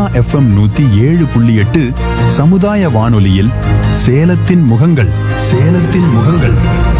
Sona FM நூத்தி ஏழு புள்ளி எட்டு சமுதாய வானொலியில் சேலத்தின் முகங்கள் சேலத்தின் முகங்கள்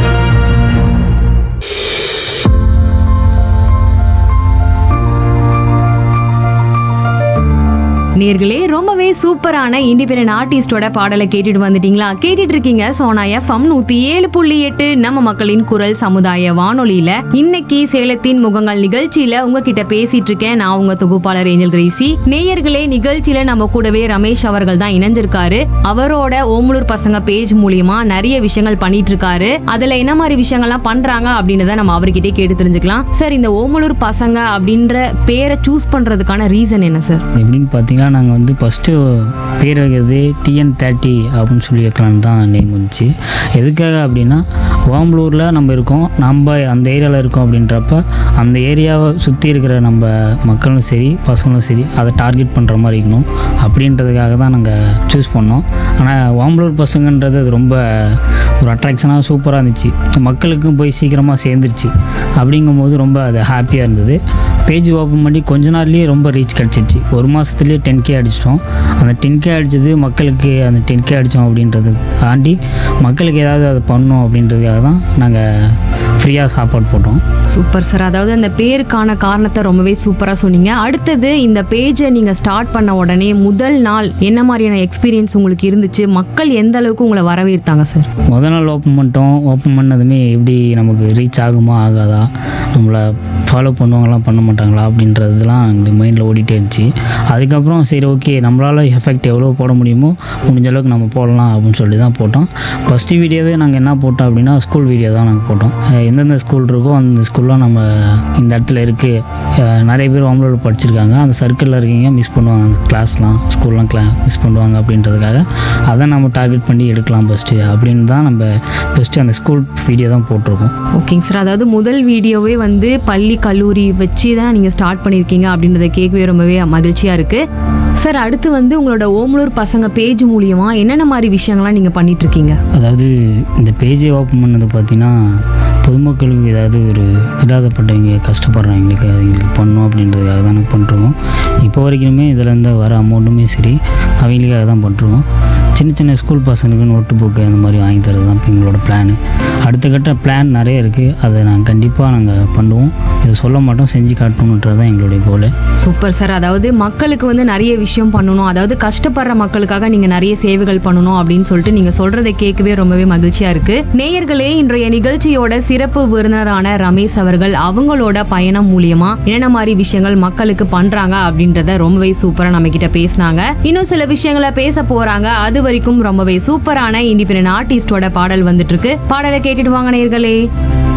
நேர்களே ரொம்பவே சூப்பரான இண்டிபெண்டன்ட் ஆர்டிஸ்டோட பாடலை கேட்டுட்டு வந்துட்டீங்களா கேட்டுட்டு இருக்கீங்க சோனா எஃப்எம் நூத்தி ஏழு புள்ளி எட்டு நம்ம மக்களின் குரல் சமுதாய வானொலியில இன்னைக்கு சேலத்தின் முகங்கள் நிகழ்ச்சியில உங்ககிட்ட பேசிட்டு இருக்கேன் நான் உங்க தொகுப்பாளர் ஏஞ்சல் கிரேசி நேயர்களே நிகழ்ச்சியில நம்ம கூடவே ரமேஷ் அவர்கள் தான் இணைஞ்சிருக்காரு அவரோட ஓமலூர் பசங்க பேஜ் மூலியமா நிறைய விஷயங்கள் பண்ணிட்டு இருக்காரு அதுல என்ன மாதிரி விஷயங்கள்லாம் பண்றாங்க அப்படின்றத நம்ம அவர்கிட்டயே கேட்டு தெரிஞ்சுக்கலாம் சார் இந்த ஓமலூர் பசங்க அப்படின்ற பேரை சூஸ் பண்றதுக்கான ரீசன் என்ன சார் எப்படின்னு பார்த்தீங்கன்னா நாங்கள் வந்து ஃபஸ்ட்டு பேர் வைக்கிறது டிஎன் தேர்ட்டி அப்படின்னு சொல்லி வைக்கலான்னு தான் நேம் வந்துச்சு எதுக்காக அப்படின்னா ஓம்பலூரில் நம்ம இருக்கோம் நம்ம அந்த ஏரியாவில் இருக்கோம் அப்படின்றப்ப அந்த ஏரியாவை சுற்றி இருக்கிற நம்ம மக்களும் சரி பசங்களும் சரி அதை டார்கெட் பண்ணுற மாதிரி இருக்கணும் அப்படின்றதுக்காக தான் நாங்கள் சூஸ் பண்ணோம் ஆனால் ஓம்பலூர் பசங்கன்றது அது ரொம்ப ஒரு அட்ராக்ஷனாக சூப்பராக இருந்துச்சு மக்களுக்கும் போய் சீக்கிரமாக சேர்ந்துருச்சு அப்படிங்கும்போது ரொம்ப அது ஹாப்பியாக இருந்தது பேஜ் ஓப்பன் பண்ணி கொஞ்ச நாள்லேயே ரொம்ப ரீச் கிடச்சிருச்சு ஒரு மாதத்துலேயே டென் கே அடிச்சிட்டோம் அந்த டென் கே அடித்தது மக்களுக்கு அந்த டென் கே அடித்தோம் அப்படின்றத தாண்டி மக்களுக்கு ஏதாவது அதை பண்ணணும் அப்படின்றதுக்காக தான் நாங்கள் ஃப்ரீயாக சாப்பாடு போட்டோம் சூப்பர் சார் அதாவது அந்த பேருக்கான காரணத்தை ரொம்பவே சூப்பரா சொன்னீங்க அடுத்தது இந்த பேஜை நீங்க ஸ்டார்ட் பண்ண உடனே முதல் நாள் என்ன மாதிரியான எக்ஸ்பீரியன்ஸ் உங்களுக்கு இருந்துச்சு மக்கள் எந்த அளவுக்கு உங்களை வரவேற்றாங்க சார் முத நாள் ஓப்பன் பண்ணிட்டோம் ஓப்பன் பண்ணதுமே எப்படி நமக்கு ரீச் ஆகுமா ஆகாதா நம்மளை ஃபாலோ பண்ணுவாங்களாம் பண்ண மாட்டாங்களா அப்படின்றதுலாம் எங்களுக்கு மைண்டில் ஓடிட்டே இருந்துச்சு அதுக்கப்புறம் சரி ஓகே நம்மளால் எஃபெக்ட் எவ்வளோ போட முடியுமோ முடிஞ்ச அளவுக்கு நம்ம போடலாம் அப்படின்னு சொல்லி தான் போட்டோம் ஃபஸ்ட்டு வீடியோவே நாங்கள் என்ன போட்டோம் அப்படின்னா ஸ்கூல் வீடியோ தான் நாங்கள் போட்டோம் அஹ் எந்தெந்த ஸ்கூல் இருக்கோ அந்த ஸ்கூல்லாம் நம்ம இந்த இடத்துல இருக்குது நிறைய பேர் அவங்களோட படிச்சிருக்காங்க அந்த சர்க்கிளில் இருக்கீங்க மிஸ் பண்ணுவாங்க அந்த கிளாஸ்லாம் ஸ்கூல்லாம் கிளா மிஸ் பண்ணுவாங்க அப்படின்றதுக்காக அதை நம்ம டார்கெட் பண்ணி எடுக்கலாம் ஃபஸ்ட்டு அப்படின்னு தான் நம்ம ஃபஸ்ட்டு அந்த ஸ்கூல் வீடியோ தான் போட்டிருக்கோம் ஓகேங்க சார் அதாவது முதல் வீடியோவே வந்து பள்ளி கல்லூரி வச்சு தான் நீங்க ஸ்டார்ட் பண்ணியிருக்கீங்க அப்படின்றத கேட்கவே ரொம்பவே மகிழ்ச்சியா இருக்கு சார் அடுத்து வந்து உங்களோட ஓமலூர் பசங்க பேஜ் மூலியமா என்னென்ன மாதிரி விஷயங்கள்லாம் நீங்க பண்ணிட்டு இருக்கீங்க அதாவது இந்த பேஜை ஓப்பன் பண்ணது பார்த்தீங்கன்னா பொதுமக்களுக்கு ஏதாவது ஒரு இல்லாதப்பட்டவங்க கஷ்டப்படுறவங்களுக்கு அவங்களுக்கு பண்ணணும் அப்படின்றதுக்காக தான் நாங்கள் பண்ணுறோம் இப்போ வரைக்குமே இதில் இருந்து வர அமௌண்ட்டுமே சரி அவங்களுக்காக தான் பண்ணுறோம் சின்ன சின்ன ஸ்கூல் பசங்களுக்கு நோட்டு புக்கு அந்த மாதிரி வாங்கி தரது தான் இப்போ எங்களோட பிளான் அடுத்த கட்ட பிளான் நிறைய இருக்குது அதை நாங்கள் கண்டிப்பாக நாங்கள் பண்ணுவோம் இதை சொல்ல மாட்டோம் செஞ்சு காட்டணுன்றது தான் எங்களுடைய கோலு சூப்பர் சார் அதாவது மக்களுக்கு வந்து நிறைய விஷயம் பண்ணணும் அதாவது கஷ்டப்படுற மக்களுக்காக நீங்க நிறைய சேவைகள் பண்ணணும் அப்படின்னு சொல்லிட்டு நீங்க சொல்றதை கேட்கவே ரொம்பவே மகிழ்ச்சியா இருக்கு நேயர்களே இன்றைய நிகழ்ச்சியோட சிறப்பு விருந்தினரான ரமேஷ் அவர்கள் அவங்களோட பயணம் மூலியமா என்னென்ன மாதிரி விஷயங்கள் மக்களுக்கு பண்றாங்க அப்படின்றத ரொம்பவே சூப்பரா நம்ம கிட்ட பேசினாங்க இன்னும் சில விஷயங்களை பேச போறாங்க அது வரைக்கும் ரொம்பவே சூப்பரான இண்டிபெண்டன்ட் ஆர்டிஸ்டோட பாடல் வந்துட்டு இருக்கு பாடலை கேட்டுட்டு வாங்க நேயர்களே